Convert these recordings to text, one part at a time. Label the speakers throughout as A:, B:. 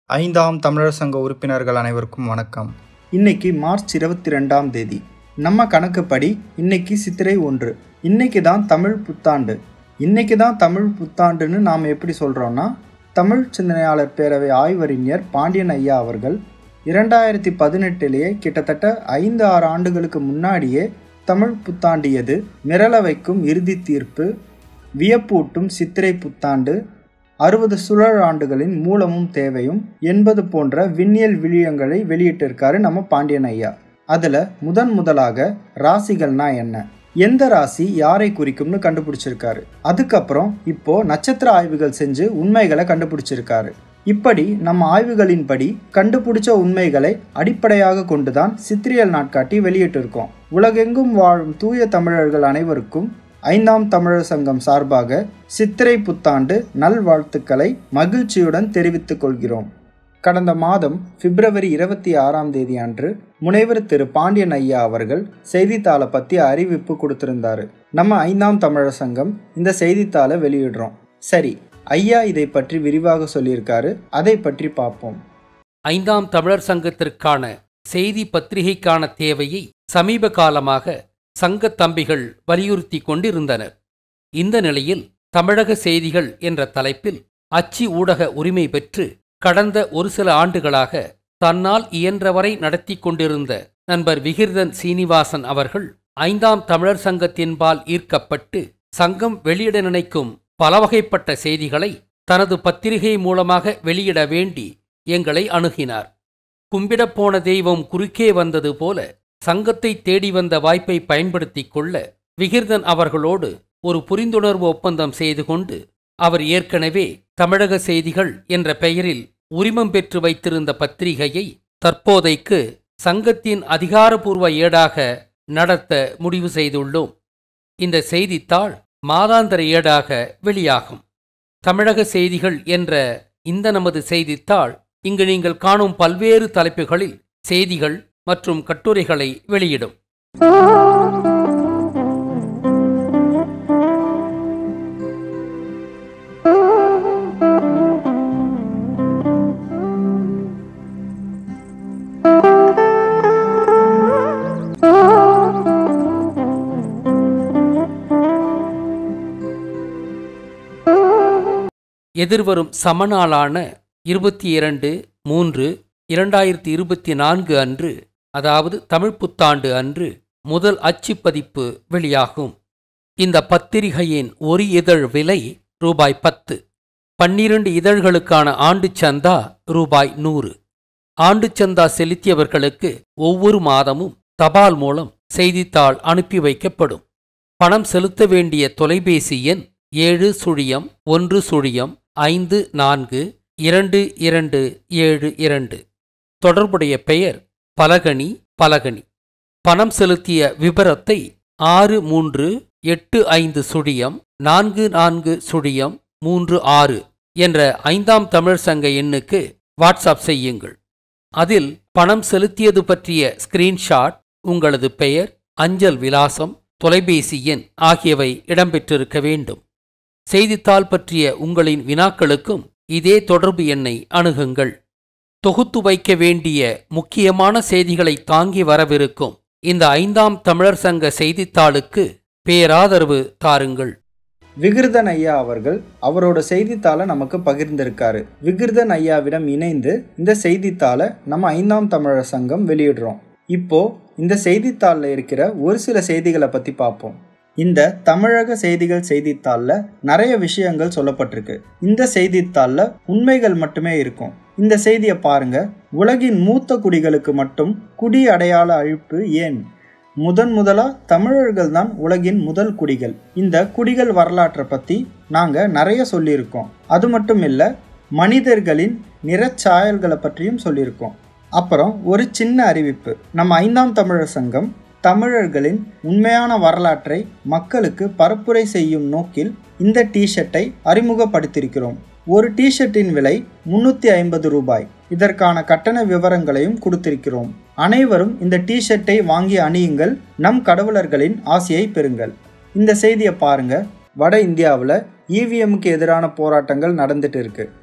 A: ஐந்தாம் தமிழர் சங்க உறுப்பினர்கள் அனைவருக்கும் வணக்கம்
B: இன்னைக்கு மார்ச் இருபத்தி ரெண்டாம் தேதி நம்ம கணக்குப்படி இன்னைக்கு சித்திரை ஒன்று இன்னைக்கு தான் தமிழ் புத்தாண்டு இன்னைக்கு தான் தமிழ் புத்தாண்டுன்னு நாம் எப்படி சொல்கிறோன்னா தமிழ் சிந்தனையாளர் பேரவை ஆய்வறிஞர் பாண்டியன் ஐயா அவர்கள் இரண்டாயிரத்தி பதினெட்டுலேயே கிட்டத்தட்ட ஐந்து ஆறு ஆண்டுகளுக்கு முன்னாடியே தமிழ் புத்தாண்டு எது மிரள வைக்கும் இறுதி தீர்ப்பு வியப்பூட்டும் சித்திரை புத்தாண்டு அறுபது சுழல் ஆண்டுகளின் மூலமும் தேவையும் என்பது போன்ற விண்ணியல் விழியங்களை வெளியிட்டிருக்காரு நம்ம பாண்டியன் ஐயா அதில் முதன் முதலாக ராசிகள்னா என்ன எந்த ராசி யாரை குறிக்கும்னு கண்டுபிடிச்சிருக்காரு அதுக்கப்புறம் இப்போ நட்சத்திர ஆய்வுகள் செஞ்சு உண்மைகளை கண்டுபிடிச்சிருக்காரு இப்படி நம்ம ஆய்வுகளின்படி கண்டுபிடிச்ச உண்மைகளை அடிப்படையாக கொண்டுதான் சித்திரியல் நாட்காட்டி வெளியிட்டிருக்கோம் உலகெங்கும் வாழும் தூய தமிழர்கள் அனைவருக்கும் ஐந்தாம் தமிழர் சங்கம் சார்பாக சித்திரை புத்தாண்டு நல்வாழ்த்துக்களை மகிழ்ச்சியுடன் தெரிவித்துக் கொள்கிறோம் கடந்த மாதம் பிப்ரவரி இருபத்தி ஆறாம் தேதி அன்று முனைவர் திரு பாண்டியன் ஐயா அவர்கள் செய்தித்தாளை பற்றி அறிவிப்பு கொடுத்திருந்தாரு நம்ம ஐந்தாம் தமிழர் சங்கம் இந்த செய்தித்தாளை வெளியிடுறோம் சரி ஐயா இதை பற்றி விரிவாக சொல்லியிருக்காரு அதை பற்றி பார்ப்போம்
C: ஐந்தாம் தமிழர் சங்கத்திற்கான செய்தி பத்திரிகைக்கான தேவையை சமீப காலமாக சங்கத் தம்பிகள் வலியுறுத்தி கொண்டிருந்தனர் இந்த நிலையில் தமிழக செய்திகள் என்ற தலைப்பில் அச்சு ஊடக உரிமை பெற்று கடந்த ஒரு சில ஆண்டுகளாக தன்னால் இயன்றவரை நடத்தி கொண்டிருந்த நண்பர் விகிர்தன் சீனிவாசன் அவர்கள் ஐந்தாம் தமிழர் சங்கத்தின்பால் ஈர்க்கப்பட்டு சங்கம் வெளியிட நினைக்கும் பலவகைப்பட்ட செய்திகளை தனது பத்திரிகை மூலமாக வெளியிட வேண்டி எங்களை அணுகினார் கும்பிடப்போன தெய்வம் குறுக்கே வந்தது போல சங்கத்தை தேடி வந்த வாய்ப்பை பயன்படுத்திக் கொள்ள விகிர்தன் அவர்களோடு ஒரு புரிந்துணர்வு ஒப்பந்தம் செய்து கொண்டு அவர் ஏற்கனவே தமிழக செய்திகள் என்ற பெயரில் உரிமம் பெற்று வைத்திருந்த பத்திரிகையை தற்போதைக்கு சங்கத்தின் அதிகாரப்பூர்வ ஏடாக நடத்த முடிவு செய்துள்ளோம் இந்த செய்தித்தாள் மாதாந்திர ஏடாக வெளியாகும் தமிழக செய்திகள் என்ற இந்த நமது செய்தித்தாள் இங்கு நீங்கள் காணும் பல்வேறு தலைப்புகளில் செய்திகள் மற்றும் கட்டுரைகளை வெளியிடும் எதிர்வரும் சமநாளான இருபத்தி இரண்டு மூன்று இரண்டாயிரத்தி இருபத்தி நான்கு அன்று அதாவது தமிழ் புத்தாண்டு அன்று முதல் அச்சுப்பதிப்பு வெளியாகும் இந்த பத்திரிகையின் ஒரு இதழ் விலை ரூபாய் பத்து பன்னிரண்டு இதழ்களுக்கான ஆண்டுச் சந்தா ரூபாய் நூறு ஆண்டுச் சந்தா செலுத்தியவர்களுக்கு ஒவ்வொரு மாதமும் தபால் மூலம் செய்தித்தாள் அனுப்பி வைக்கப்படும் பணம் செலுத்த வேண்டிய தொலைபேசி எண் ஏழு சுழியம் ஒன்று சுழியம் ஐந்து நான்கு இரண்டு இரண்டு ஏழு இரண்டு தொடர்புடைய பெயர் பலகனி பலகனி பணம் செலுத்திய விபரத்தை ஆறு மூன்று எட்டு ஐந்து சுழியம் நான்கு நான்கு சுழியம் மூன்று ஆறு என்ற ஐந்தாம் தமிழ் சங்க எண்ணுக்கு வாட்ஸ்அப் செய்யுங்கள் அதில் பணம் செலுத்தியது பற்றிய ஸ்கிரீன்ஷாட் உங்களது பெயர் அஞ்சல் விலாசம் தொலைபேசி எண் ஆகியவை இடம்பெற்றிருக்க வேண்டும் செய்தித்தாள் பற்றிய உங்களின் வினாக்களுக்கும் இதே தொடர்பு எண்ணை அணுகுங்கள் தொகுத்து வைக்க வேண்டிய முக்கியமான செய்திகளை தாங்கி வரவிருக்கும் இந்த ஐந்தாம் தமிழர் சங்க செய்தித்தாளுக்கு பேராதரவு தாருங்கள்
B: விகிருதன் ஐயா அவர்கள் அவரோட செய்தித்தாளை நமக்கு பகிர்ந்திருக்காரு விகிருதன் ஐயாவிடம் இணைந்து இந்த செய்தித்தாளை நம்ம ஐந்தாம் தமிழர் சங்கம் வெளியிடுறோம் இப்போ இந்த செய்தித்தாளில் இருக்கிற ஒரு சில செய்திகளை பற்றி பார்ப்போம் இந்த தமிழக செய்திகள் செய்தித்தாளில் நிறைய விஷயங்கள் சொல்லப்பட்டிருக்கு இந்த செய்தித்தாளில் உண்மைகள் மட்டுமே இருக்கும் இந்த செய்தியை பாருங்க உலகின் மூத்த குடிகளுக்கு மட்டும் குடி அடையாள அழிப்பு ஏன் முதன் முதலா தமிழர்கள் தான் உலகின் முதல் குடிகள் இந்த குடிகள் வரலாற்றை பற்றி நாங்கள் நிறைய சொல்லியிருக்கோம் அது மட்டும் இல்லை மனிதர்களின் நிறச்சாயல்களை பற்றியும் சொல்லியிருக்கோம் அப்புறம் ஒரு சின்ன அறிவிப்பு நம்ம ஐந்தாம் தமிழர் சங்கம் தமிழர்களின் உண்மையான வரலாற்றை மக்களுக்கு பரப்புரை செய்யும் நோக்கில் இந்த டிஷர்ட்டை அறிமுகப்படுத்தியிருக்கிறோம் ஒரு டிஷர்ட்டின் விலை முன்னூற்றி ஐம்பது ரூபாய் இதற்கான கட்டண விவரங்களையும் கொடுத்திருக்கிறோம் அனைவரும் இந்த டிஷர்ட்டை வாங்கி அணியுங்கள் நம் கடவுளர்களின் ஆசையை பெறுங்கள் இந்த செய்தியை பாருங்க வட இந்தியாவில் இவிஎம்க்கு எதிரான போராட்டங்கள் நடந்துட்டு இருக்கு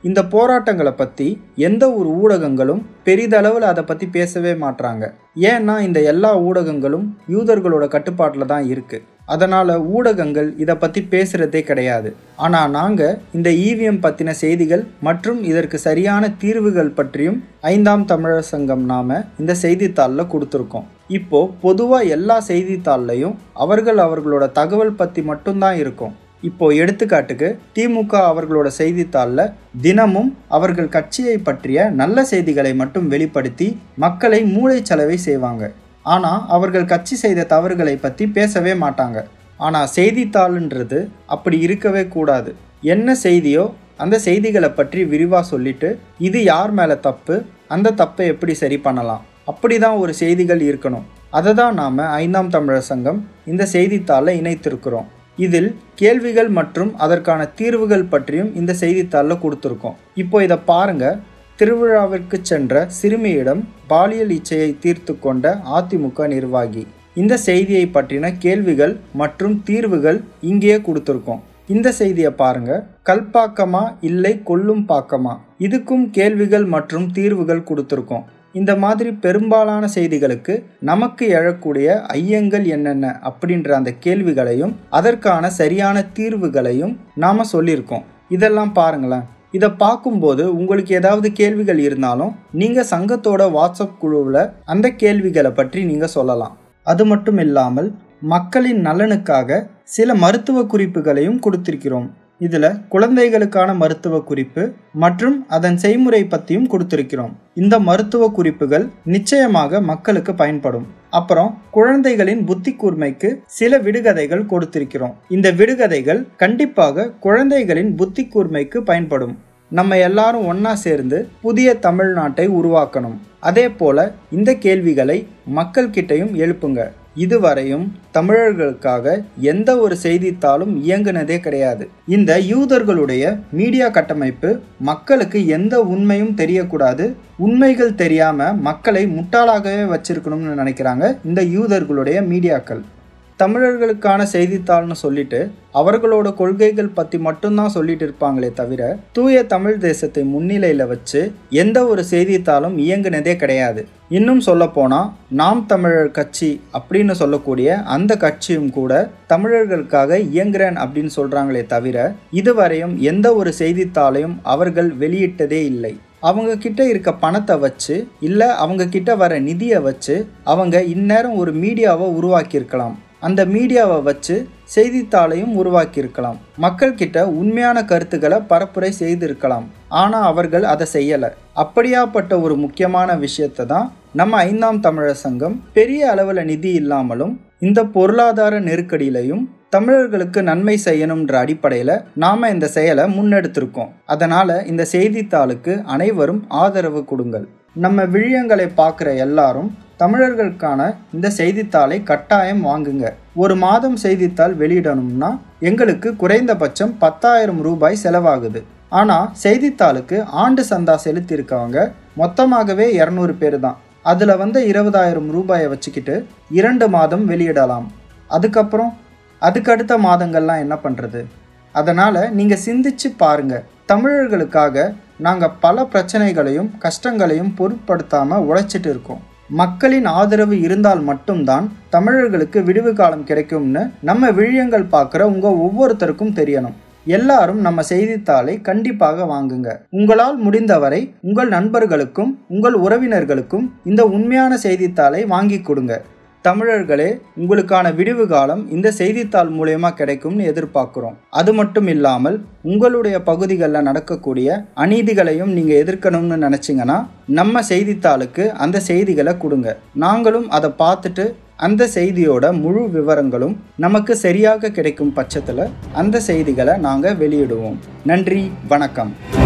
B: இந்த போராட்டங்களை பற்றி எந்த ஒரு ஊடகங்களும் பெரிதளவில் அதை பற்றி பேசவே மாட்றாங்க ஏன்னா இந்த எல்லா ஊடகங்களும் யூதர்களோட கட்டுப்பாட்டில் தான் இருக்குது அதனால் ஊடகங்கள் இதை பற்றி பேசுகிறதே கிடையாது ஆனால் நாங்கள் இந்த ஈவிஎம் பற்றின செய்திகள் மற்றும் இதற்கு சரியான தீர்வுகள் பற்றியும் ஐந்தாம் தமிழர் சங்கம் நாம இந்த செய்தித்தாளில் கொடுத்துருக்கோம் இப்போ பொதுவாக எல்லா செய்தித்தாள்லையும் அவர்கள் அவர்களோட தகவல் பற்றி மட்டும்தான் இருக்கும் இப்போ எடுத்துக்காட்டுக்கு திமுக அவர்களோட செய்தித்தாளில் தினமும் அவர்கள் கட்சியை பற்றிய நல்ல செய்திகளை மட்டும் வெளிப்படுத்தி மக்களை மூளைச்சலவை செய்வாங்க ஆனால் அவர்கள் கட்சி செய்த தவறுகளை பற்றி பேசவே மாட்டாங்க ஆனால் செய்தித்தாளுன்றது அப்படி இருக்கவே கூடாது என்ன செய்தியோ அந்த செய்திகளை பற்றி விரிவாக சொல்லிட்டு இது யார் மேலே தப்பு அந்த தப்பை எப்படி சரி பண்ணலாம் அப்படி தான் ஒரு செய்திகள் இருக்கணும் அதை தான் நாம் ஐந்தாம் தமிழர் சங்கம் இந்த செய்தித்தாளை இணைத்திருக்கிறோம் இதில் கேள்விகள் மற்றும் அதற்கான தீர்வுகள் பற்றியும் இந்த செய்தித்தாளில் கொடுத்துருக்கோம் இப்போ இதை பாருங்க திருவிழாவிற்கு சென்ற சிறுமியிடம் பாலியல் இச்சையை தீர்த்து கொண்ட அதிமுக நிர்வாகி இந்த செய்தியை பற்றின கேள்விகள் மற்றும் தீர்வுகள் இங்கேயே கொடுத்துருக்கோம் இந்த செய்தியை பாருங்க கல்பாக்கமா இல்லை கொல்லும் பாக்கமா இதுக்கும் கேள்விகள் மற்றும் தீர்வுகள் கொடுத்துருக்கோம் இந்த மாதிரி பெரும்பாலான செய்திகளுக்கு நமக்கு எழக்கூடிய ஐயங்கள் என்னென்ன அப்படின்ற அந்த கேள்விகளையும் அதற்கான சரியான தீர்வுகளையும் நாம சொல்லியிருக்கோம் இதெல்லாம் பாருங்களேன் இதை பார்க்கும்போது உங்களுக்கு ஏதாவது கேள்விகள் இருந்தாலும் நீங்கள் சங்கத்தோட வாட்ஸ்அப் குழுவில் அந்த கேள்விகளை பற்றி நீங்கள் சொல்லலாம் அது மட்டும் இல்லாமல் மக்களின் நலனுக்காக சில மருத்துவ குறிப்புகளையும் கொடுத்திருக்கிறோம் இதில் குழந்தைகளுக்கான மருத்துவ குறிப்பு மற்றும் அதன் செய்முறை பற்றியும் கொடுத்திருக்கிறோம் இந்த மருத்துவ குறிப்புகள் நிச்சயமாக மக்களுக்கு பயன்படும் அப்புறம் குழந்தைகளின் புத்தி கூர்மைக்கு சில விடுகதைகள் கொடுத்திருக்கிறோம் இந்த விடுகதைகள் கண்டிப்பாக குழந்தைகளின் புத்தி கூர்மைக்கு பயன்படும் நம்ம எல்லாரும் ஒன்றா சேர்ந்து புதிய தமிழ்நாட்டை உருவாக்கணும் அதே போல இந்த கேள்விகளை மக்கள் கிட்டையும் எழுப்புங்க இதுவரையும் தமிழர்களுக்காக எந்த ஒரு செய்தித்தாளும் இயங்குனதே கிடையாது இந்த யூதர்களுடைய மீடியா கட்டமைப்பு மக்களுக்கு எந்த உண்மையும் தெரியக்கூடாது உண்மைகள் தெரியாம மக்களை முட்டாளாகவே வச்சிருக்கணும்னு நினைக்கிறாங்க இந்த யூதர்களுடைய மீடியாக்கள் தமிழர்களுக்கான செய்தித்தாள்னு சொல்லிட்டு அவர்களோட கொள்கைகள் பற்றி மட்டும்தான் சொல்லிட்டு இருப்பாங்களே தவிர தூய தமிழ் தேசத்தை முன்னிலையில் வச்சு எந்த ஒரு செய்தித்தாளும் இயங்குனதே கிடையாது இன்னும் சொல்லப்போனால் நாம் தமிழர் கட்சி அப்படின்னு சொல்லக்கூடிய அந்த கட்சியும் கூட தமிழர்களுக்காக இயங்குறேன் அப்படின்னு சொல்கிறாங்களே தவிர இதுவரையும் எந்த ஒரு செய்தித்தாளையும் அவர்கள் வெளியிட்டதே இல்லை அவங்க கிட்ட இருக்க பணத்தை வச்சு இல்லை அவங்க கிட்ட வர நிதியை வச்சு அவங்க இந்நேரம் ஒரு மீடியாவை உருவாக்கியிருக்கலாம் அந்த மீடியாவை வச்சு செய்தித்தாளையும் உருவாக்கியிருக்கலாம் மக்கள் கிட்ட உண்மையான கருத்துக்களை பரப்புரை செய்திருக்கலாம் ஆனால் அவர்கள் அதை செய்யலை அப்படியாப்பட்ட ஒரு முக்கியமான விஷயத்தை தான் நம்ம ஐந்தாம் தமிழர் சங்கம் பெரிய அளவில் நிதி இல்லாமலும் இந்த பொருளாதார நெருக்கடியிலையும் தமிழர்களுக்கு நன்மை செய்யணுன்ற அடிப்படையில் நாம் இந்த செயலை முன்னெடுத்திருக்கோம் அதனால் இந்த செய்தித்தாளுக்கு அனைவரும் ஆதரவு கொடுங்கள் நம்ம விழியங்களை பார்க்குற எல்லாரும் தமிழர்களுக்கான இந்த செய்தித்தாளை கட்டாயம் வாங்குங்க ஒரு மாதம் செய்தித்தாள் வெளியிடணும்னா எங்களுக்கு குறைந்தபட்சம் பத்தாயிரம் ரூபாய் செலவாகுது ஆனால் செய்தித்தாளுக்கு ஆண்டு சந்தா செலுத்தியிருக்கவங்க மொத்தமாகவே இரநூறு பேர் தான் அதில் வந்த இருபதாயிரம் ரூபாயை வச்சுக்கிட்டு இரண்டு மாதம் வெளியிடலாம் அதுக்கப்புறம் அதுக்கடுத்த மாதங்கள்லாம் என்ன பண்ணுறது அதனால் நீங்கள் சிந்திச்சு பாருங்க தமிழர்களுக்காக நாங்கள் பல பிரச்சனைகளையும் கஷ்டங்களையும் பொருட்படுத்தாமல் உழைச்சிட்டு இருக்கோம் மக்களின் ஆதரவு இருந்தால் மட்டும்தான் தமிழர்களுக்கு விடுவு காலம் கிடைக்கும்னு நம்ம விழியங்கள் பார்க்குற உங்கள் ஒவ்வொருத்தருக்கும் தெரியணும் எல்லாரும் நம்ம செய்தித்தாளை கண்டிப்பாக வாங்குங்க உங்களால் முடிந்தவரை உங்கள் நண்பர்களுக்கும் உங்கள் உறவினர்களுக்கும் இந்த உண்மையான செய்தித்தாளை வாங்கி கொடுங்க தமிழர்களே உங்களுக்கான விடுவு காலம் இந்த செய்தித்தாள் மூலயமா கிடைக்கும்னு எதிர்பார்க்குறோம் அது மட்டும் இல்லாமல் உங்களுடைய பகுதிகளில் நடக்கக்கூடிய அநீதிகளையும் நீங்கள் எதிர்க்கணும்னு நினச்சிங்கன்னா நம்ம செய்தித்தாளுக்கு அந்த செய்திகளை கொடுங்க நாங்களும் அதை பார்த்துட்டு அந்த செய்தியோட முழு விவரங்களும் நமக்கு சரியாக கிடைக்கும் பட்சத்தில் அந்த செய்திகளை நாங்கள் வெளியிடுவோம் நன்றி வணக்கம்